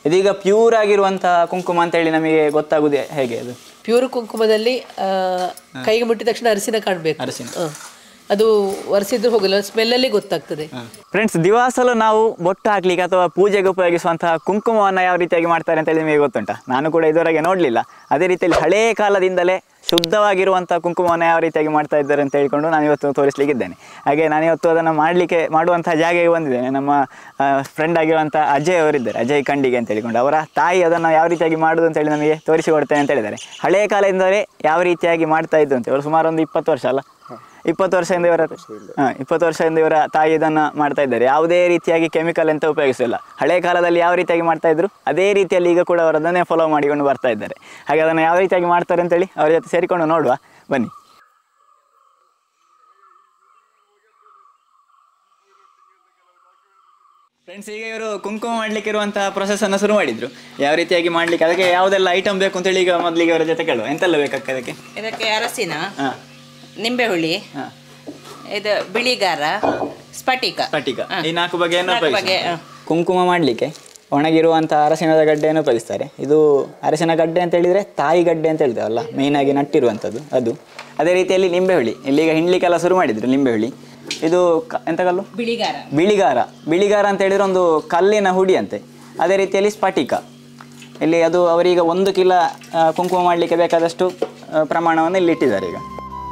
ಇದೀಗ ಪ್ಯೂರ್ ಆಗಿರುವಂತಹ ಕುಂಕುಮ ಅಂತ ಹೇಳಿ ನಮಗೆ ಗೊತ್ತಾಗುದೇ ಹೇಗೆ ಅದು ಪ್ಯೂರ್ ಕುಂಕುಮದಲ್ಲಿ ಆ, ಕೈಗೆ ಮುಟ್ಟಿದ ತಕ್ಷಣ ಅರಿಸಿನ ಕಾಣಬೇಕು ಅರಿಶಿನ. ಅದು ಒರೆಸಿದ್ರು ಹೋಗಲ್ಲ ಸ್ಮೆಲ್ಲಲ್ಲಿ ಗೊತ್ತಾಗ್ತದೆ ಫ್ರೆಂಡ್ಸ್ ದಿವಾಸಲು ನಾವು ಬೊಟ್ಟು ಹಾಕ್ಲಿಕ್ಕೆ ಅಥವಾ ಪೂಜೆಗೆ ಉಪಯೋಗಿಸುವಂತಹ ಕುಂಕುಮವನ್ನು ಯಾವ ರೀತಿಯಾಗಿ ಮಾಡ್ತಾರೆ ಅಂತ ಹೇಳಿ ನಿಮಗೆ ಗೊತ್ತುಂಟಾ ನಾನು ಕೂಡ ಇದುವರೆಗೆ ನೋಡಲಿಲ್ಲ ಅದೇ ರೀತಿಯಲ್ಲಿ ಹಳೇ ಕಾಲದಿಂದಲೇ ಶುದ್ಧವಾಗಿರುವಂಥ ಕುಂಕುಮವನ್ನು ಯಾವ ರೀತಿಯಾಗಿ ಮಾಡ್ತಾ ಇದ್ದಾರೆ ಅಂತ ಹೇಳ್ಕೊಂಡು ನಾನು ಇವತ್ತು ತೋರಿಸ್ಲಿಕ್ಕಿದ್ದೇನೆ ಹಾಗೆ ನಾನು ಇವತ್ತು ಅದನ್ನು ಮಾಡಲಿಕ್ಕೆ ಮಾಡುವಂಥ ಜಾಗೆಗೆ ಬಂದಿದ್ದೇನೆ ನಮ್ಮ ಫ್ರೆಂಡ್ ಆಗಿರುವಂಥ ಅಜಯ್ ಅವರಿದ್ದಾರೆ ಅಜಯ್ ಕಂಡಿಗೆ ಅಂತ ಹೇಳಿಕೊಂಡು ಅವರ ತಾಯಿ ಅದನ್ನು ಯಾವ ರೀತಿಯಾಗಿ ಮಾಡೋದು ಅಂತ ಹೇಳಿ ನಮಗೆ ತೋರಿಸಿಕೊಡ್ತೇನೆ ಅಂತ ಹೇಳಿದ್ದಾರೆ ಹಳೇ ಕಾಲದಿಂದಲೇ ಯಾವ ರೀತಿಯಾಗಿ ಮಾಡ್ತಾ ಇದ್ದು ಅಂತ ಇವರು ಸುಮಾರು ಒಂದು ಇಪ್ಪತ್ತು ವರ್ಷ ಅಲ್ಲ ಇಪ್ಪತ್ತು ವರ್ಷದಿಂದ ಇವರ ಹಾಂ ಇಪ್ಪತ್ತು ವರ್ಷದಿಂದ ಇವರ ತಾಯಿ ಇದನ್ನು ಮಾಡ್ತಾ ಇದ್ದಾರೆ ಯಾವುದೇ ರೀತಿಯಾಗಿ ಕೆಮಿಕಲ್ ಅಂತ ಉಪಯೋಗಿಸಿಲ್ಲ ಹಳೆ ಕಾಲದಲ್ಲಿ ಯಾವ ರೀತಿಯಾಗಿ ಮಾಡ್ತಾ ಇದ್ರು ಅದೇ ರೀತಿಯಲ್ಲಿ ಈಗ ಕೂಡ ಅವರು ಅದನ್ನೇ ಫಾಲೋ ಮಾಡಿಕೊಂಡು ಬರ್ತಾ ಇದ್ದಾರೆ ಹಾಗೆ ಅದನ್ನು ಯಾವ ರೀತಿಯಾಗಿ ಮಾಡ್ತಾರೆ ಅಂತೇಳಿ ಅವ್ರ ಜೊತೆ ಸೇರಿಕೊಂಡು ನೋಡುವ ಬನ್ನಿ ಫ್ರೆಂಡ್ಸ್ ಈಗ ಇವರು ಕುಂಕುಮ ಮಾಡ್ಲಿಕ್ಕೆ ಇರುವಂತಹ ಪ್ರೊಸೆಸ್ ಅನ್ನು ಶುರು ಮಾಡಿದ್ರು ಯಾವ ರೀತಿಯಾಗಿ ಮಾಡ್ಲಿಕ್ಕೆ ಅದಕ್ಕೆ ಯಾವುದೆಲ್ಲ ಐಟಮ್ ಬೇಕು ಅಂತೇಳಿ ಈಗ ಮೊದಲಿಗೆ ಅವರ ಜೊತೆ ಕೇಳುವ ಎಂತೆಲ್ಲ ಬೇಕಾಗ್ತದೆ ಅದಕ್ಕೆ ಇದಕ್ಕೆ ಅರಸಿನ ಹಾಂ ನಿಂಬೆಹುಳಿ ಹಾಂ ಇದು ಬಿಳಿಗಾರ ಸ್ಫಟಿಕ ಸ್ಫಟಿಕ ಈ ನಾಲ್ಕು ಬಗೆಯನ್ನು ನಾಲ್ಕು ಬಗೆ, ಉಪಯೋಗಿಸ್ತಾರೆ. ಕುಂಕುಮ ಮಾಡಲಿಕ್ಕೆ ಒಣಗಿರುವಂಥ ಅರಸಿನದ ಗಡ್ಡೆಯನ್ನು ಉಪಯೋಗಿಸ್ತಾರೆ ಇದು ಅರಸಿನ ಗಡ್ಡೆ ಅಂತ ಹೇಳಿದರೆ ತಾಯಿ ಗಡ್ಡೆ ಅಂತ ಹೇಳ್ತೇವಲ್ಲ ಮೇಯ್ನಾಗಿ ನಟ್ಟಿರುವಂಥದ್ದು ಅದು ಅದೇ ರೀತಿಯಲ್ಲಿ ಲಿಂಬೆಹುಳಿ ಇಲ್ಲಿಗ ಹಿಂಡ್ಲಿಕ್ಕೆಲ್ಲ ಶುರು ಮಾಡಿದ್ರು ಲಿಂಬೆಹುಳಿ ಇದು ಕ- ಎಂತ ಕಲ್ಲು ಬಿಳಿಗಾರ ಬಿಳಿಗಾರ ಬಿಳಿಗಾರ ಅಂತ ಹೇಳಿದ್ರೆ ಒಂದು ಕಲ್ಲಿನ ಹುಡಿ ಅಂತೆ ಅದೇ ರೀತಿಯಲ್ಲಿ ಸ್ಫಟಿಕ ಇಲ್ಲಿ ಅದು ಅವರೀಗ ಒಂದು ಕಿಲ ಆ, ಕುಂಕುಮ ಮಾಡಲಿಕ್ಕೆ ಬೇಕಾದಷ್ಟು ಆ, ಪ್ರಮಾಣವನ್ನು ಇಲ್ಲಿ ಇಟ್ಟಿದ್ದಾರೆ ಈಗ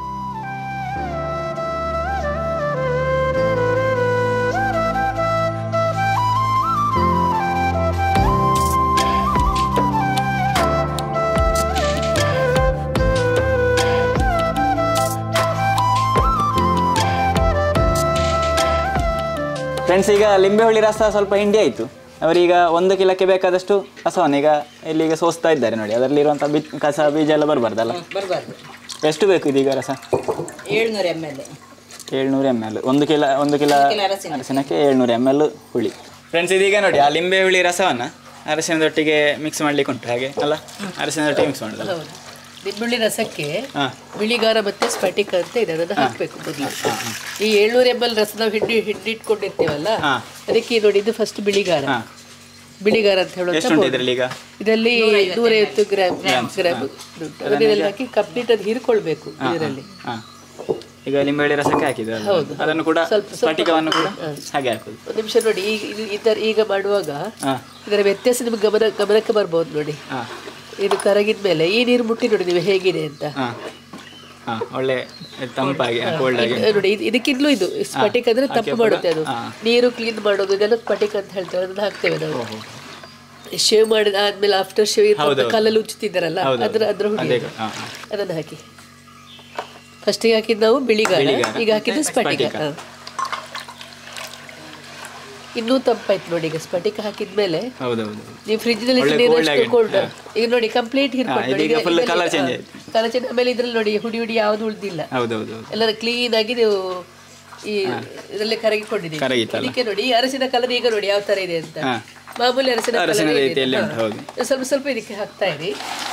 ಫ್ರೆಂಡ್ಸ್ ಈಗ ಲಿಂಬೆಹುಳಿ ರಸ ಸ್ವಲ್ಪ ಹಿಂಡಿ ಆಯಿತು ಅವರೀಗ ಒಂದು ಕಿಲಕ್ಕೆ ಬೇಕಾದಷ್ಟು ರಸವನ್ನು ಈಗ ಇಲ್ಲಿಗ ಸೋಸ್ತಾ ಇದ್ದಾರೆ ನೋಡಿ ಅದರಲ್ಲಿರುವಂಥ ಬಿ ಕಸ ಬೀಜ ಎಲ್ಲ ಬರಬಾರ್ದಲ್ಲ ಬರಬಾರ್ದು ಎಷ್ಟು ಬೇಕು ಇದೀಗ ರಸ ಏಳ್ನೂರು ಎಮ್ ಎಲ್ ಏಳ್ನೂರು ಎಮ್ ಎಲ್ ಒಂದು ಕಿಲ ಒಂದು ಕಿಲ ಕಿಲೋ ಅರಸಿನ. ಅರಸಿನಕ್ಕೆ ಏಳ್ನೂರು ಎಮ್ ಎಲ್ ಹುಳಿ ಫ್ರೆಂಡ್ಸ್ ಇದೀಗ ನೋಡಿ ಆ ಲಿಂಬೆ ಹುಳಿ ರಸವನ್ನು ಅರಸಿನದೊಟ್ಟಿಗೆ ಮಿಕ್ಸ್ ಮಾಡ್ಲಿಕ್ಕೆ ಉಂಟು ಹಾಗೆ ಅಲ್ಲ ಅರಸಿನದೊಟ್ಟಿಗೆ ಮಿಕ್ಸ್ ಮಾಡೋದಲ್ಲ ಹೌದು ನಿಂಬುಳ್ಳಿ ರಸಕ್ಕೆ ಹಾಂ ಬಿಳಿಗಾರ ಮತ್ತೆ ಸ್ಫಟಿಕ ಅಂತ ಇದೆ ಅದನ್ನು ಹಾಕಬೇಕು ಮೊದಲು ಈ ಏಳ್ನೂರು ಎಮ್ ಎಲ್ ರಸ ನಾವು ಹಿಂಡಿ ಹಿಂಡಿಟ್ಕೊಂಡಿರ್ತೇವಲ್ಲ ಹಾ. ಅದಕ್ಕೆ ನೋಡಿ ಇದು ಫಸ್ಟ್ ಬಿಳಿಗಾರ ಹಾಂ ಬಿಳಿಗಾರ ಅಂತ ಹೇಳುವಂತ ಎಷ್ಟು ಉಂಟು ಇದರಲ್ಲಿ ಈಗ ಇದರಲ್ಲಿ ನೂರೈವತ್ತು ಗ್ರಾಮ್ ಗ್ರಾಮ್ ಉಂಟು ಅದನ್ನೆಲ್ಲ ಹಾಕಿ ಕಂಪ್ಲೀಟ್ ಅದು ಹೀರ್ಕೊಳ್ಬೇಕು ಇದರಲ್ಲಿ ಹಾಂ ಈಗ ಲಿಂಬೆಹುಳಿ ರಸಕ್ಕೆ ಹಾಕಿದ್ರೆ ಅದನ್ನು ಕೂಡ ಸ್ಫಟಿಕವನ್ನು ಕೂಡ ಹಾಗೆ ಹಾಕೋದು ಒಂದು ನಿಮಿಷ ನೋಡಿ ಈಗ ಇದು- ಈ ಥರ ಈಗ ಮಾಡುವಾಗ ಹಾಂ ಇದರ ವ್ಯತ್ಯಾಸ ನಿಮ್ಗೆ ಗಮನ ಗಮನಕ್ಕೆ ಬರ್ಬೋದು ನೋಡಿ ಹಾಂ ಇದು ಕರಗಿದ ಮೇಲೆ ಈ ನೀರು ಮುಟ್ಟಿ ನೋಡಿ ನೀವು ಹೇಗಿದೆ ಅಂತ ಹಾಂ ಹಾಂ ಒಳ್ಳೆ ತಂಪಾಗಿ ಕೋಲ್ಡ್ ಆಗಿ ಇದು ನೋಡಿ ಇದು- ಇದಕ್ಕಿಂತಲೂ ಇದು ಸ್ಫಟಿಕ ಅಂದ್ರೆ ತಪ್ಪು ಮಾಡುತ್ತೆ ಅದು ಹಾ. ನೀರು ಕ್ಲೀನ್ ಮಾಡೋದು ಇದೆಲ್ಲ ಸ್ಫಟಿಕ ಅಂತ ಹೇಳ್ತೇವೆ ಅದನ್ನ ಹಾಕ್ತೇವೆ ನಾವು ಶೇವ್ ಮಾಡಿದ ಆದ್ಮೇಲೆ ಆಫ್ಟರ್ ಶೇವ್ ಕಲ್ಲಲ್ಲಿ ಉಚ್ಚುತ್ತಿದ್ದಾರಲ್ಲ ಅದ್ರ ಅದ್ರ ಹುಡಿ ಅದೇ ಅದು. ಹಾಂ ಹಾಂ ಅದನ್ನ ಹಾಕಿ ಫಸ್ಟಿಗೆ ಹಾಕಿದ್ದು ನಾವು ಬಿಳಿಗಾರ ಬಿಳಿಗಾರ. ಈಗ ಹಾಕಿದ್ದು ಸ್ಫಟಿಕ ಸ್ಫಟಿಕ. ಹಾ. ಇನ್ನೂ ತಂಪಾಯ್ತು ನೋಡಿ ಈಗ ಸ್ಫಟಿಕ ಹಾಕಿದ್ಮೇಲೆ ಹೌದೌದು ನೀವು ಫ್ರಿಜ್ ನಲ್ಲಿ ಒಳ್ಳೆ ನೀರು cold ಅಷ್ಟು ಆಗಿದೆ. ಕೋಲ್ಡ್ ಈಗ ನೋಡಿ ಕಂಪ್ಲೀಟ್ ಹಿರ್ಕೊಂಡು ಇದೀಗ full colour change ಆಯ್ತು. ಕಲರ್ ಚೇಂಜ್ ಆಮೇಲೆ ಇದ್ರಲ್ಲಿ ನೋಡಿ ಹುಡಿ ಹುಡಿ ಯಾವ್ದು ಉಳ್ದಿಲ್ಲ ಹೌದೌದು ಹೌದು ಎಲ್ಲ ಕ್ಲೀನ್ ಆಗಿ ನೀವು ಈ ಇದರಲ್ಲಿ ಕರಗಿಕೊಂಡಿದ್ದೀವಿ ಕರಗಿತಲ್ಲ. ಇದಕ್ಕೆ ನೋಡಿ ಈ ಅರಸಿನ ಕಲರ್ ಈಗ ನೋಡಿ ಯಾವ ತರ ಇದೆ ಅಂತ ಹಾ. ಮಾಮೂಲಿ ಅರಸಿನ ಅರಸಿನ ಕಲರ್ ರೀತಿಯಲ್ಲಿ ಉಂಟು, ಹೌದು. ಸ್ವಲ್ಪ ಸ್ವಲ್ಪ ಇದಕ್ಕೆ ಹಾಕ್ತಾ ಇರಿ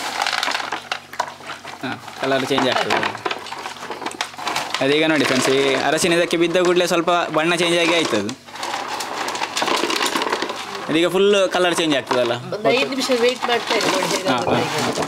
ಹಾಂ ಕಲರ್ ಚೇಂಜ್ ಆಗ್ತದೆ ಅದೀಗ ನೋಡಿ ಫ್ರೆಂಡ್ಸ್ ಈ ಅರಸಿನ ಇದಕ್ಕೆ ಬಿದ್ದ ಕೂಡಲೇ ಸ್ವಲ್ಪ ಬಣ್ಣ ಚೇಂಜ್ ಆಗಿ ಆಯ್ತು ಅದು ಅದೀಗ ಫುಲ್ ಕಲರ್ ಚೇಂಜ್ ಆಗ್ತದಲ್ಲ ಒಂದು ಐದು ನಿಮಿಷ ವೇಟ್ ಮಾಡ್ತಾ ಇರಿ ನೋಡಿ ಹೇಗಾಗುತ್ತೆ ಈಗ.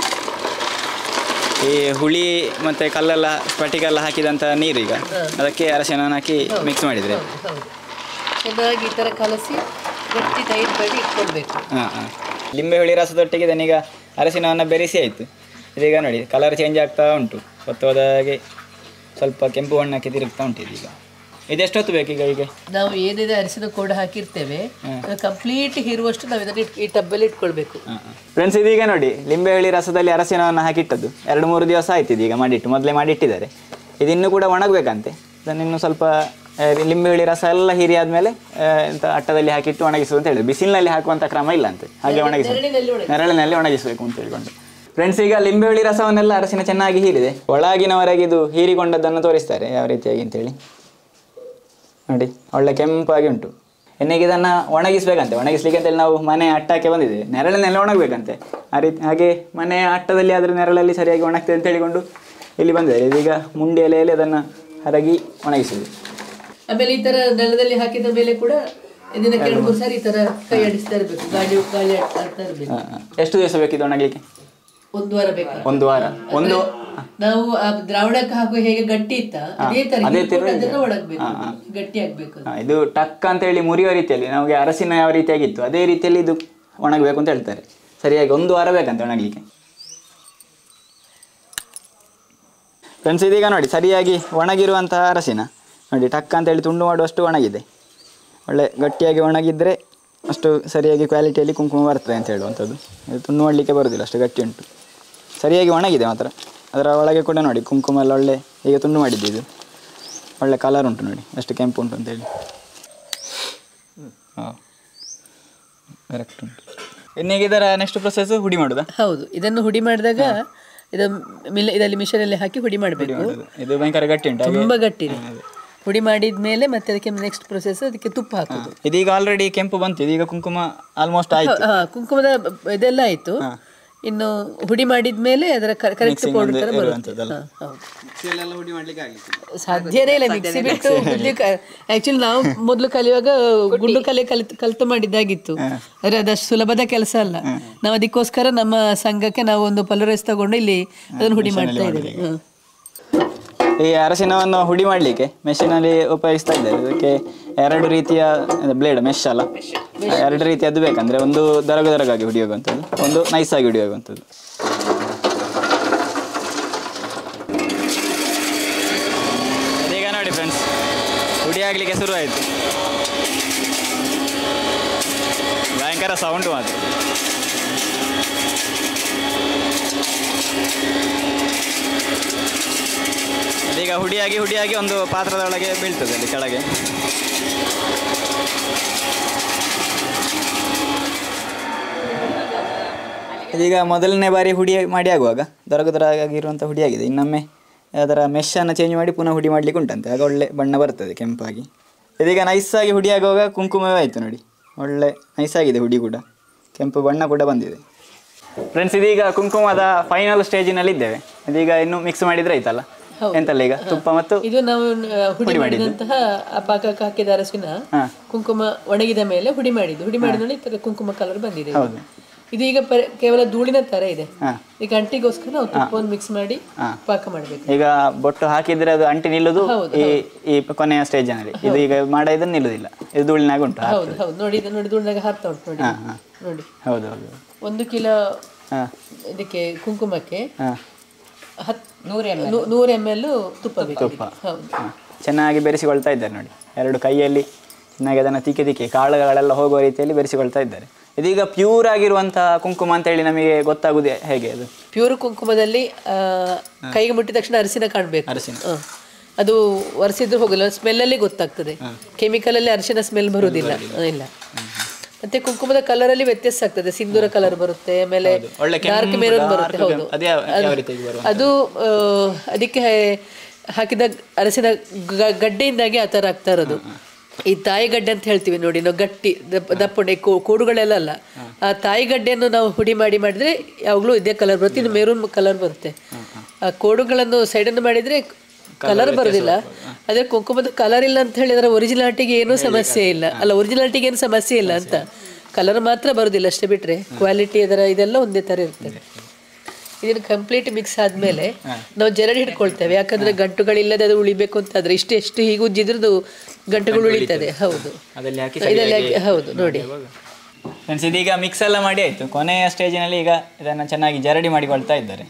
ಈ ಹುಳಿ ಮತ್ತೆ ಕಲ್ಲೆಲ್ಲ ಸ್ಫಟಿಕೆಲ್ಲ ಹಾಕಿದಂಥ ನೀರೀಗ ಅದಕ್ಕೆ ಅರಸಿನ ಹಾಕಿ ಮಿಕ್ಸ್ ಮಾಡಿದರೆ ಹೌದು, ಹೌದು. ಚೆನ್ನಾಗಿ ಈ ತರ ಕಲಸಿ ಗಟ್ಟಿ ಟೈಟ್ ಮಾಡಿ ಇಟ್ಕೊಳ್ಬೇಕು ಹಾಂ ಹಾಂ ಲಿಂಬೆ ಹುಳಿ ರಸದೊಟ್ಟಿಗೆ ಇದನ್ನೀಗ ಅರಸಿನವನ್ನು ಬೆರೆಸಿ ಆಯಿತು ಇದೀಗ ನೋಡಿ ಕಲರ್ ಚೇಂಜ್ ಆಗ್ತಾ ಉಂಟು ಹೊತ್ತು ಹೋದಾಗೆ ಸ್ವಲ್ಪ ಕೆಂಪು ಬಣ್ಣಕ್ಕೆ ತಿರುಗ್ತಾ ಉಂಟು ಇದೀಗ ಇದೆಷ್ಟೊತ್ತು ಬೇಕೀಗ ಈಗ ನಾವು ಏನಿದೆ ಅರಿಸಿನ ಕೋಡ ಹಾಕಿರ್ತೇವೆ ಕಂಪ್ಲೀಟ್ ಹೀರುವಷ್ಟು ನಾವು ಇದನ್ನ ಇಟ್- ಈ ಟಬ್ಬಲ್ಲಿ ಇಟ್ಕೊಳ್ಬೇಕು ಫ್ರೆಂಡ್ಸ್ ಇದೀಗ ನೋಡಿ ಲಿಂಬೆ ಹುಳಿ ರಸದಲ್ಲಿ ಅರಸಿನವನ್ನು ಹಾಕಿಟ್ಟದ್ದು ಎರಡು ಮೂರು ದಿವಸ ಆಯ್ತು ಇದೀಗ ಮಾಡಿಟ್ಟು ಮೊದಲೇ ಮಾಡಿಟ್ಟಿದ್ದಾರೆ ಇದು ಇನ್ನೂ ಕೂಡ ಒಣಗಬೇಕಂತೆ ಅದನ್ನು ಇನ್ನು ಸ್ವಲ್ಪ ಆ, ಲಿಂಬೆ ಹುಳಿ ರಸ ಎಲ್ಲ ಹೀರಿ ಆದಮೇಲೆ ಎಂತ ಅಟ್ಟದಲ್ಲಿ ಹಾಕಿಟ್ಟು ಒಣಗಿಸು ಅಂತ ಹೇಳಿದ್ರು ಬಿಸಿಲಿನಲ್ಲಿ ಹಾಕುವಂಥ ಕ್ರಮ ಇಲ್ಲ ಅಂತೆ ಹಾಗೆ ಒಣಗಿಸು ನೆರಳಿನಲ್ಲಿ ಒಣಗಿಸಬೇಕು ಅಂತ ಹೇಳ್ಕೊಂಡು ಫ್ರೆಂಡ್ಸ್ ಈಗ ಲಿಂಬೆ ಹುಳಿ ರಸವನ್ನೆಲ್ಲ ಅರಸಿನ ಚೆನ್ನಾಗಿ ಹೀರಿದೆ ಒಳಗಿನವರೆಗೆ ಇದು ಹೀರಿಕೊಂಡದ್ದನ್ನು ತೋರಿಸ್ತಾರೆ ಯಾವ ರೀತಿಯಾಗಿ ಅಂತೇಳಿ ನೋಡಿ ಒಳ್ಳೆ ಕೆಂಪಾಗಿ ಉಂಟು ಇನ್ನೀಗ ಇದನ್ನು ಒಣಗಿಸ್ಬೇಕಂತೆ ಒಣಗಿಸ್ಲಿಕ್ಕೆ ಅಂತೇಳಿ ನಾವು ಮನೆ ಅಟ್ಟಕ್ಕೆ ಬಂದಿದ್ದೇವೆ ನೆರಳಿನೆಲ್ಲ ಒಣಗಬೇಕಂತೆ ಆ ರೀತಿ ಹಾಗೆ ಮನೆ ಅಟ್ಟದಲ್ಲಿ ಆದರೆ ನೆರಳಲ್ಲಿ ಸರಿಯಾಗಿ ಒಣಗ್ತದೆ ಅಂತ ಹೇಳಿಕೊಂಡು ಇಲ್ಲಿ ಬಂದಿದ್ದಾರೆ ಇದೀಗ ಮುಂಡಿ ಎಲೆಯಲ್ಲಿ ಅದನ್ನು ಹರಗಿ ಒಣಗಿಸುವುದು ಆಮೇಲೆ ಈ ತರ ನೆಲದಲ್ಲಿ ಹಾಕಿದ ಮೇಲೆ ಕೂಡ ಇದನ್ನ ಎರಡು ಮೂರು ಸಾರಿ ಈ ತರ ಕೈ ಆಡಿಸ್ತಾ ಇರ್ಬೇಕು ಗಾಳಿ ಗಾಳಿ ಆಡ್ತಾ ಇರ್ಬೇಕು ಎಷ್ಟು ದಿವಸ ಬೇಕಿತ್ತು ಒಣಗಲಿಕ್ಕೆ ಒಂದು ವಾರ ಬೇಕು ಒಂದು ವಾರ ಒಂದು ನಾವು ಆ ದ್ರಾವಣಕ್ಕೆ ಹಾಕುವ ಹೇಗೆ ಗಟ್ಟಿ ಇತ್ತ ಅದೇ ತರ ಅದೇ ತರ ಹಿಡ್ಕೊಂಡು ಇದೆ. ಅದನ್ನ ಒಣಗ್ಬೇಕು ಗಟ್ಟಿ ಆಗ್ಬೇಕು ಅದು. ಹಾ, ಇದು ಟಕ್ ಅಂತ ಹೇಳಿ ಮುರಿಯೋ ರೀತಿಯಲ್ಲಿ ನಮಗೆ ಅರಸಿನ ಯಾವ ರೀತಿಯಾಗಿತ್ತು ಅದೇ ರೀತಿಯಲ್ಲಿ ಇದು ಒಣಗಬೇಕು ಅಂತ ಹೇಳ್ತಾರೆ ಸರಿಯಾಗಿ ಒಂದು ವಾರ ಬೇಕಂತ ಒಣಗಲಿಕ್ಕೆ ಫ್ರೆಂಡ್ಸ್ ಇದೀಗ ನೋಡಿ ಸರಿಯಾಗಿ ಒಣಗಿರುವಂತಹ ಅರಸಿನ ನೋಡಿ ಟಕ್ ಅಂತ ಹೇಳಿ ತುಂಡು ಮಾಡುವಷ್ಟು ಒಣಗಿದೆ ಒಳ್ಳೆ ಗಟ್ಟಿಯಾಗಿ ಒಣಗಿದ್ರೆ ಅಷ್ಟು ಸರಿಯಾಗಿ ಕ್ವಾಲಿಟಿಯಲ್ಲಿ ಕುಂಕುಮ ಬರ್ತದೆ ಅಂತ ಹೇಳುವಂಥದ್ದು ಇದು ತುಂಡು ಮಾಡಲಿಕ್ಕೆ ಬರೋದಿಲ್ಲ ಅಷ್ಟು ಗಟ್ಟಿ ಉಂಟು ಸರಿಯಾಗಿ ಒಣಗಿದೆ ಮಾತ್ರ ಅದರ ಒಳಗೆ ಕೂಡ ನೋಡಿ ಕುಂಕುಮ ಎಲ್ಲ ಒಳ್ಳೆ ಈಗ ತುಂಡು ಮಾಡಿದ್ದು ಇದು ಒಳ್ಳೆ ಕಲರ್ ಉಂಟು ನೋಡಿ ಎಷ್ಟು ಕೆಂಪು ಉಂಟು ಅಂತೇಳಿ ಹಾಂ ಕರೆಕ್ಟ್ ಉಂಟು ಇನ್ನೀಗ ಇದರ ನೆಕ್ಸ್ಟ್ ಪ್ರೊಸೆಸ್ ಹುಡಿ ಮಾಡೋದಾ ಹೌದು ಇದನ್ನು ಹುಡಿ ಮಾಡಿದಾಗ ಇದು ಮಿಲ್ ಇದರಲ್ಲಿ ಮಿಷನಲ್ಲಿ ಹಾಕಿ ಹುಡಿ ಮಾಡಬೇಕು ಇದು ಭಯಂಕರ ಗಟ್ಟಿ ಉಂಟು ಹಾಗೆ ತುಂಬಾ ಗಟ್ಟಿ ಇದೆ ಹುಡಿ ಮಾಡಿದ ಮೇಲೆ ಮತ್ತೆ ಅದಕ್ಕೆ ನೆಕ್ಸ್ಟ್ ಪ್ರೊಸೆಸ್ ಅದಕ್ಕೆ ತುಪ್ಪ ಹಾಕೋದು ಇದೀಗ ಆಲ್ರೆಡಿ ಕೆಂಪು ಬಂತು ಇದೀಗ ಕುಂಕುಮ ಆಲ್ಮೋಸ್ಟ್ ಆಯ್ತು ಹಾ ಕುಂಕುಮದ ಇದೆಲ್ಲ ಆಯ್ತು ಇನ್ನು ಹುಡಿ ಮಾಡಿದ ಮೇಲೆ ಅದರ ಕರೆಕ್ಟ್ ಪೌಡರ್ ತರ ಬರುತ್ತೆ ಹಾ, ಹೌದು ಹುಡಿ ಮಾಡ್ಲಿಕ್ಕೆ ಆಗಲಿಲ್ಲ ಸಾಧ್ಯನೇ ಇಲ್ಲ ಮಿಕ್ಸಿ ಬಿಟ್ಟು ಆಕ್ಚುಲಿ ನಾವು ಮೊದಲು ಕಲಿಯುವಾಗ ಗುಂಡು ಕಲೆ ಕಲಿತು ಕಲಿತು ಮಾಡಿದ್ದಾಗಿತ್ತು ಆದರೆ ಅದಷ್ಟು ಸುಲಭದ ಕೆಲಸ ಅಲ್ಲ ನಾವು ಅದಕ್ಕೋಸ್ಕರ ನಮ್ಮ ಸಂಘಕ್ಕೆ ನಾವು ಒಂದು ಪಲರೈಸ್ ತಗೊಂಡು ಇಲ್ಲಿ ಅದನ್ನು ಹುಡಿ ಮಾಡ್ತಾ ಇದ್ದೇವೆ ಹ್ಮ್. ಈ ಅರಸಿನವನ್ನು ಹುಡಿ ಮಾಡಲಿಕ್ಕೆ ಮೆಷಿನಲ್ಲಿ ಉಪಯೋಗಿಸ್ತಾ ಇದ್ದೇವೆ ಇದಕ್ಕೆ ಎರಡು ರೀತಿಯ ಬ್ಲೇಡ್ ಮೆಶ್ ಅಲ್ಲ ಎರಡು ರೀತಿಯದ್ದು ಬೇಕಂದ್ರೆ ಒಂದು ದರಗ ದರಗಾಗಿ ಹುಡಿಯೋಗುವಂಥದ್ದು ಒಂದು ನೈಸ್ ಆಗಿ ಹುಡಿಯೋಗುವಂಥದ್ದು ಈಗ ನೋಡಿ ಫ್ರೆಂಡ್ಸ್ ಹುಡಿ ಆಗಲಿಕ್ಕೆ ಶುರು ಆಯಿತು ಭಯಂಕರ ಸೌಂಡು ಮಾತ್ರ ಅದೀಗ ಹುಡಿಯಾಗಿ ಹುಡಿಯಾಗಿ ಒಂದು ಪಾತ್ರದ ಒಳಗೆ ಬೀಳ್ತದೆ ಅಲ್ಲಿ ಕೆಳಗೆ ಇದೀಗ ಮೊದಲನೇ ಬಾರಿ ಹುಡಿ ಮಾಡಿ ಆಗುವಾಗ ದೊರಕದೊರಗಾಗಿರುವಂಥ ಹುಡಿಯಾಗಿದೆ ಇನ್ನೊಮ್ಮೆ ಅದರ ಮೆಷನ್ನು ಚೇಂಜ್ ಮಾಡಿ ಪುನಃ ಹುಡಿ ಮಾಡಲಿಕ್ಕೆ ಉಂಟಂತೆ ಆಗ ಒಳ್ಳೆ ಬಣ್ಣ ಬರ್ತದೆ ಕೆಂಪಾಗಿ ಇದೀಗ ನೈಸಾಗಿ ಹುಡಿ ಆಗುವಾಗ ಕುಂಕುಮವೇ ಆಯಿತು ನೋಡಿ ಒಳ್ಳೆ ನೈಸಾಗಿದೆ ಹುಡಿ ಕೂಡ ಕೆಂಪು ಬಣ್ಣ ಕೂಡ ಬಂದಿದೆ ಫ್ರೆಂಡ್ಸ್ ಇದೀಗ ಕುಂಕುಮದ ಫೈನಲ್ ಸ್ಟೇಜಿನಲ್ಲಿ ಇದ್ದೇವೆ ಇದೀಗ ಇನ್ನು ಮಿಕ್ಸ್ ಮಾಡಿದ್ರೆ ಆಯ್ತಲ್ಲ ಎಂತಲ್ಲ ಈಗ ತುಪ್ಪ ಮತ್ತು ಇದು ನಾವು ಆ, ಹುಡಿ ಮಾಡಿದಂತಹ ಆ ಪಾಕಕ್ಕೆ ಹಾಕಿದ ಅರಸಿನ ಹಾ. ಕುಂಕುಮ ಒಣಗಿದ ಮೇಲೆ ಹುಡಿ ಮಾಡಿದ್ದು ಹುಡಿ ಮಾಡಿದ ಮೇಲೆ ಈ ತರ ಕುಂಕುಮ ಕಲರ್ ಬಂದಿದೆ ಇದು. ಹೌದು ಇದು ಈಗ ಪರಿ- ಕೇವಲ ಧೂಳಿನ ತರ ಇದೆ ಹಾ. ಈಗ ಅಂಟಿಗೋಸ್ಕರ ನಾವು ತುಪ್ಪವನ್ನು ಮಿಕ್ಸ್ ಮಾಡಿ ಪಾಕ ಮಾಡಬೇಕು ಈಗ ಬೊಟ್ಟು ಹಾಕಿದ್ರೆ ಅದು ಅಂಟಿ ನಿಲ್ಲುದು ಈ ಈ ಕೊನೆಯ ಸ್ಟೇಜ್ನಲ್ಲಿ ಇದು ಈಗ ಮಾಡ ಇದನ್ನು ನಿಲ್ಲುದಿಲ್ಲ ಇದು ಧೂಳಿನಾಗ ಉಂಟು ಹೌದು ಹೌದು ನೋಡಿ ಇದು ನೋಡಿ ಧೂಳಿನಾಗ ಹಾರ್ತಾ ಉಂಟು ನೋಡಿ ಹಾ ಹಾ ನೋಡಿ ಹೌದು ಹೌದು ಒಂದು ಕಿಲೋ ಹಾ ಇದಕ್ಕೆ ಕುಂಕುಮಕ್ಕೆ ಹಾ ಹತ್ ನೂರ ಎಮ್ ಎಲ್ ನೂರ ಎಮ್ ಎಲ್ ತುಪ್ಪ ಬೇಕು ಹೌದು ಹಾ. ಚೆನ್ನಾಗಿ ಬೆರೆಸಿಕೊಳ್ತಾ ಇದ್ದಾರೆ ನೋಡಿ ಎರಡು ಕೈಯಲ್ಲಿ ಚೆನ್ನಾಗಿ ಅದನ್ನು ತಿಕ್ಕಿ ತಿಕ್ಕಿ ಕಾಳುಗಳೆಲ್ಲ ಹೋಗುವ ರೀತಿಯಲ್ಲಿ ಬೆರೆಸಿಕೊಳ್ತಾ ಇದ್ದಾರೆ ಇದೀಗ ಪ್ಯೂರ್ ಆಗಿರುವಂತಹ ಕುಂಕುಮ ಅಂತ ಹೇಳಿ ನಮಗೆ ಗೊತ್ತಾಗುದೇ ಹೇಗೆ ಅದು ಪ್ಯೂರ್ ಕುಂಕುಮದಲ್ಲಿ ಆ, ಕೈಗೆ ಮುಟ್ಟಿದ ತಕ್ಷಣ ಅರಿಶಿನ ಕಾಣಬೇಕು ಅರಿಶಿನ. ಅದು ಒರೆಸಿದ್ರು ಹೋಗಲ್ಲ ಸ್ಮೆಲ್ಲಲ್ಲಿ ಗೊತ್ತಾಗ್ತದೆ ಕೆಮಿಕಲ್ ಅಲ್ಲಿ ಅರಿಶಿನ ಸ್ಮೆಲ್ ಬರುವುದಿಲ್ಲ ಆ, ಇಲ್ಲ ಮತ್ತೆ ಕುಂಕುಮದ ಕಲರ್ ಅಲ್ಲಿ ವ್ಯತ್ಯಾಸ ಆಗ್ತದೆ ಸಿಂಧೂರ ಕಲರ್ ಬರುತ್ತೆ ಆಮೇಲೆ ಒಳ್ಳೆ ಡಾರ್ಕ್ ಮೆರೂನ್ ಬರುತ್ತೆ ಹೌದು ಅದು ಯಾವ ಯಾವ ರೀತಿಯಾಗಿ ಬರುವ ಅದು ಆ, ಅದಕ್ಕೆ ಹಾಕಿದ ಅರಸಿನ ಗ- ಗಡ್ಡೆಯಿಂದಾಗಿ ಆ ಥರ ಆಗ್ತಾ ಇರೋದು ಈ ತಾಯಿ ಗಡ್ಡೆ ಅಂತ ಹೇಳ್ತೀವಿ ನೋಡಿ ನಾವು ಗಟ್ಟಿ ದಪ್ಪ ದಪ್ಪುಂಡೆ ಕೋ- ಕೋಡುಗಳೆಲ್ಲ ಅಲ್ಲ ಆ ತಾಯಿ ಗಡ್ಡೆಯನ್ನು ನಾವು ಹುಡಿ ಮಾಡಿ ಮಾಡಿದ್ರೆ ಯಾವಾಗಲೂ ಇದೇ ಕಲರ್ ಬರುತ್ತೆ ಇದು ಮೆರೂನ್ ಕಲರ್ ಬರುತ್ತೆ ಆ ಕೋಡುಗಳನ್ನು ಸೈಡನ್ನು ಮಾಡಿದ್ರೆ ಕಲರ್ ಬರೋದಿಲ್ಲ ಅದೇ ಕುಂಕುಮದ ಕಲರ್ ಇಲ್ಲ ಅಂತ ಹೇಳಿದ್ರೆ ಒರಿಜಿನಾಲಿಟಿಗೆ ಏನೂ ಸಮಸ್ಯೆ ಇಲ್ಲ ಅಲ್ಲ ಒರಿಜಿನಾಲಿಟಿಗೆ ಏನು ಸಮಸ್ಯೆ ಇಲ್ಲ ಅಂತ ಕಲರ್ ಮಾತ್ರ ಬರೋದಿಲ್ಲ ಅಷ್ಟೇ ಬಿಟ್ರೆ ಕ್ವಾಲಿಟಿ ಅದರ ಇದೆಲ್ಲ ಒಂದೇ ಥರ ಇರ್ತದೆ ಇದನ್ನು ಕಂಪ್ಲೀಟ್ ಮಿಕ್ಸ್ ಆದ್ಮೇಲೆ ನಾವು ಜರಡಿ ಹಿಡ್ಕೊಳ್ತೇವೆ ಯಾಕಂದ್ರೆ ಗಂಟುಗಳಿಲ್ಲದೆ ಅದು ಉಳಿಬೇಕು ಅಂತ ಆದ್ರೆ ಇಷ್ಟು ಎಷ್ಟು ಹೀಗೆ ಉಜ್ಜಿದ್ರದ್ದು ಗಂಟುಗಳು ಉಳಿತದೆ ಹೌದು ಅದಲ್ಲಿ ಹಾಕಿ ಇದೆಲ್ಲ ಹಾಕಿ- ಹೌದು ನೋಡಿ ಫ್ರೆಂಡ್ಸ್ ಇದೀಗ ಮಿಕ್ಸ್ ಎಲ್ಲ ಮಾಡಿ ಆಯಿತು ಕೊನೆಯ ಸ್ಟೇಜಿನಲ್ಲಿ ಈಗ ಇದನ್ನು ಚೆನ್ನಾಗಿ ಜರಡಿ ಮಾಡಿಕೊಳ್ತಾ ಇದ್ದಾರೆ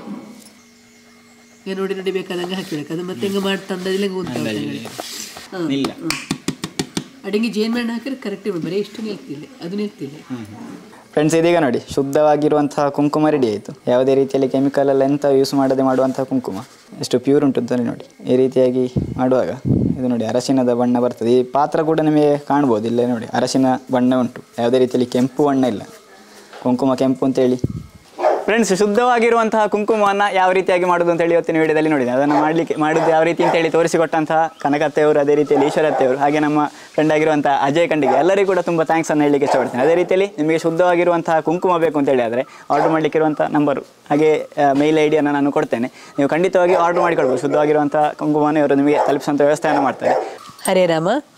ಈಗ ನೋಡಿ ನೋಡಿ ಬೇಕಾದಂಗೆ ಹಾಕಿಬೇಕು ಅದು ಮತ್ತೆ ಹಿಂಗೆ ಮಾಡಿ ತಂದದಿಲ್ಲ ಇಲ್ಲ ಅಡಿಗೆ ಜೇನ್ಮೆಣ್ಣು ಹಾಕಿದ್ರೆ ಕರೆಕ್ಟ್ ಬರೀ ಇಷ್ಟು ನಿಲ್ತಿಲ್ಲ ಅದು ನಿಲ್ತಿಲ್ಲ ಫ್ರೆಂಡ್ಸ್ ಇದೀಗ ನೋಡಿ ಶುದ್ಧವಾಗಿರುವಂತಹ ಕುಂಕುಮ ರೆಡಿ ಆಯಿತು ಯಾವುದೇ ರೀತಿಯಲ್ಲಿ ಕೆಮಿಕಲ್ ಎಲ್ಲ ಎಂತ ಯೂಸ್ ಮಾಡದೆ ಮಾಡುವಂತಹ ಕುಂಕುಮ ಎಷ್ಟು ಪ್ಯೂರ್ ಉಂಟು ಅಂತ ನೋಡಿ ಈ ರೀತಿಯಾಗಿ ಮಾಡುವಾಗ ಇದು ನೋಡಿ ಅರಶಿನದ ಬಣ್ಣ ಬರ್ತದೆ ಈ ಪಾತ್ರ ಕೂಡ ನಿಮಗೆ ಕಾಣ್ಬೋದು ಇಲ್ಲೇ ನೋಡಿ ಅರಶಿನ ಬಣ್ಣ ಉಂಟು ಯಾವುದೇ ರೀತಿಯಲ್ಲಿ ಕೆಂಪು ಬಣ್ಣ ಇಲ್ಲ ಕುಂಕುಮ ಕೆಂಪು ಅಂತೇಳಿ ಫ್ರೆಂಡ್ಸ್ ಶುದ್ಧವಾಗಿರುವಂತಹ ಕುಂಕುಮವನ್ನು ಯಾವ ರೀತಿಯಾಗಿ ಮಾಡೋದು ಅಂತ ಹೇಳಿ ಇವತ್ತಿನ ವಿಡಿಯೋದಲ್ಲಿ ನೋಡಿದೆ ಅದನ್ನು ಮಾಡಲಿಕ್ಕೆ ಮಾಡೋದು ಯಾವ ರೀತಿ ಅಂತ ಹೇಳಿ ತೋರಿಸಿಕೊಟ್ಟಂತಹ ಕನಕತ್ತೆಯವರು ಅದೇ ರೀತಿಯಲ್ಲಿ ಈಶ್ವರತ್ತೆಯವರು ಹಾಗೆ ನಮ್ಮ ಫ್ರೆಂಡ್ ಆಗಿರುವಂತಹ ಅಜಯ್ ಖಂಡಿಗೆ ಎಲ್ಲರಿಗೂ ಕೂಡ ತುಂಬ ಥ್ಯಾಂಕ್ಸ್ ಅನ್ನು ಹೇಳಲಿಕ್ಕೆ ಇಷ್ಟಪಡ್ತೀನಿ ಅದೇ ರೀತಿಯಲ್ಲಿ ನಿಮಗೆ ಶುದ್ಧವಾಗಿರುವಂತಹ ಕುಂಕುಮ ಬೇಕು ಅಂತ ಹೇಳಿ ಆದರೆ ಆರ್ಡರ್ ಮಾಡಲಿಕ್ಕಿರುವಂಥ ನಂಬರು ಹಾಗೆ ಮೇಲ್ ಐ ಡಿಯನ್ನು ನಾನು ಕೊಡ್ತೇನೆ ನೀವು ಖಂಡಿತವಾಗಿ ಆರ್ಡರ್ ಮಾಡಿಕೊಳ್ಬೋದು ಶುದ್ಧವಾಗಿರುವಂತಹ ಕುಂಕುಮವನ್ನು ಇವರು ನಿಮಗೆ ತಲುಪಿಸುವಂಥ ವ್ಯವಸ್ಥೆಯನ್ನು ಮಾಡ್ತಾರೆ ಹರೇ ರಾಮ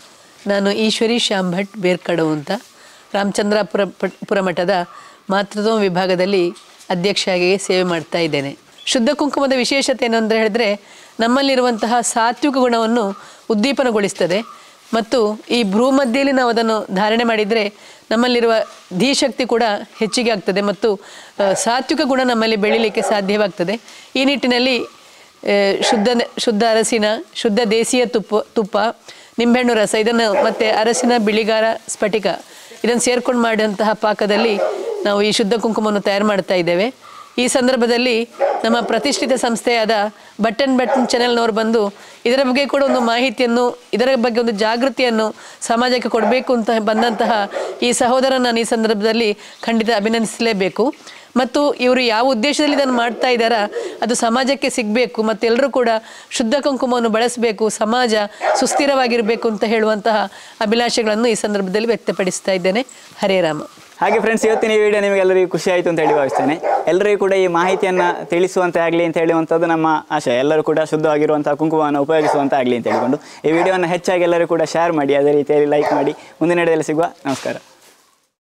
ನಾನು ಈಶ್ವರಿ ಶ್ಯಾಮ್ ಭಟ್ ಬೇರ್ಕಡವು ಅಂತ ರಾಮಚಂದ್ರಾಪುರ ಪಟ್- ಪುರ ಮಠದ ಮಾತೃತ್ವ ವಿಭಾಗದಲ್ಲಿ ಅಧ್ಯಕ್ಷರಾಗಿ ಸೇವೆ ಮಾಡ್ತಾ ಇದ್ದೇನೆ ಶುದ್ಧ ಕುಂಕುಮದ ವಿಶೇಷತೆ ಏನು ಅಂತ ಹೇಳಿದ್ರೆ ನಮ್ಮಲ್ಲಿರುವಂತಹ ಸಾತ್ವಿಕ ಗುಣವನ್ನು ಉದ್ದೀಪನಗೊಳಿಸ್ತದೆ ಮತ್ತು ಈ ಭ್ರೂಮಧ್ಯೆಯಲ್ಲಿ ನಾವು ಅದನ್ನು ಧಾರಣೆ ಮಾಡಿದರೆ ನಮ್ಮಲ್ಲಿರುವ ಧೀಶಕ್ತಿ ಕೂಡ ಹೆಚ್ಚಿಗೆ ಆಗ್ತದೆ ಮತ್ತು ಆ, ಸಾತ್ವಿಕ ಗುಣ ನಮ್ಮಲ್ಲಿ ಬೆಳೀಲಿಕ್ಕೆ ಸಾಧ್ಯವಾಗ್ತದೆ ಈ ನಿಟ್ಟಿನಲ್ಲಿ ಆ, ಶುದ್ಧ ಶುದ್ಧ ಅರಸಿನ ಶುದ್ಧ ದೇಸಿಯ ತುಪ್ಪ ತುಪ್ಪ ನಿಂಬೆಹಣ್ಣು ರಸ ಇದನ್ನು ಮತ್ತು ಅರಸಿನ ಬಿಳಿಗಾರ ಸ್ಫಟಿಕ ಇದನ್ನು ಸೇರ್ಕೊಂಡು ಮಾಡಿದಂತಹ ಪಾಕದಲ್ಲಿ ನಾವು ಈ ಶುದ್ಧ ಕುಂಕುಮವನ್ನು ತಯಾರು ಮಾಡ್ತಾ ಇದ್ದೇವೆ ಈ ಸಂದರ್ಭದಲ್ಲಿ ನಮ್ಮ ಪ್ರತಿಷ್ಠಿತ ಸಂಸ್ಥೆಯಾದ ಬಟನ್ ಬಟನ್ ಚಾನೆಲ್ನವರು ಬಂದು ಇದರ ಬಗ್ಗೆ ಕೂಡ ಒಂದು ಮಾಹಿತಿಯನ್ನು ಇದರ ಬಗ್ಗೆ ಒಂದು ಜಾಗೃತಿಯನ್ನು ಸಮಾಜಕ್ಕೆ ಕೊಡಬೇಕು ಅಂತ ಬಂದಂತಹ ಈ ಸಹೋದರ ನಾನು ಈ ಸಂದರ್ಭದಲ್ಲಿ ಖಂಡಿತ ಅಭಿನಂದಿಸಲೇಬೇಕು ಮತ್ತು ಇವರು ಯಾವ ಉದ್ದೇಶದಲ್ಲಿ ಇದನ್ನು ಮಾಡ್ತಾ ಇದ್ದಾರಾ ಅದು ಸಮಾಜಕ್ಕೆ ಸಿಗಬೇಕು ಮತ್ತು ಎಲ್ಲರೂ ಕೂಡ ಶುದ್ಧ ಕುಂಕುಮವನ್ನು ಬಳಸಬೇಕು ಸಮಾಜ ಸುಸ್ಥಿರವಾಗಿರಬೇಕು ಅಂತ ಹೇಳುವಂತಹ ಅಭಿಲಾಷೆಗಳನ್ನು ಈ ಸಂದರ್ಭದಲ್ಲಿ ವ್ಯಕ್ತಪಡಿಸ್ತಾ ಇದ್ದೇನೆ ಹರೇ ರಾಮ ಹಾಗೆ ಫ್ರೆಂಡ್ಸ್ ಇವತ್ತಿನ ಈ ವಿಡಿಯೋ ನಿಮಗೆಲ್ಲರಿಗೂ ಖುಷಿ ಆಯಿತು ಅಂತ ಹೇಳಿ ಭಾವಿಸ್ತೇನೆ ಎಲ್ಲರಿಗೂ ಕೂಡ ಈ ಮಾಹಿತಿಯನ್ನು ತಿಳಿಸುವಂತೆ ಆಗಲಿ ಅಂತ ಹೇಳುವಂಥದ್ದು ನಮ್ಮ ಆಶಯ ಎಲ್ಲರೂ ಕೂಡ ಶುದ್ಧವಾಗಿರುವಂತಹ ಕುಂಕುಮವನ್ನು ಉಪಯೋಗಿಸುವಂತೆ ಆಗಲಿ ಅಂತ ಹೇಳಿಕೊಂಡು ಈ ವಿಡಿಯೋವನ್ನು ಹೆಚ್ಚಾಗಿ ಎಲ್ಲರೂ ಕೂಡ ಶೇರ್ ಮಾಡಿ ಅದೇ ರೀತಿಯಲ್ಲಿ ಲೈಕ್ ಮಾಡಿ ಮುಂದಿನ ವಿಡಿಯೋದಲ್ಲಿ ಸಿಗುವ ನಮಸ್ಕಾರ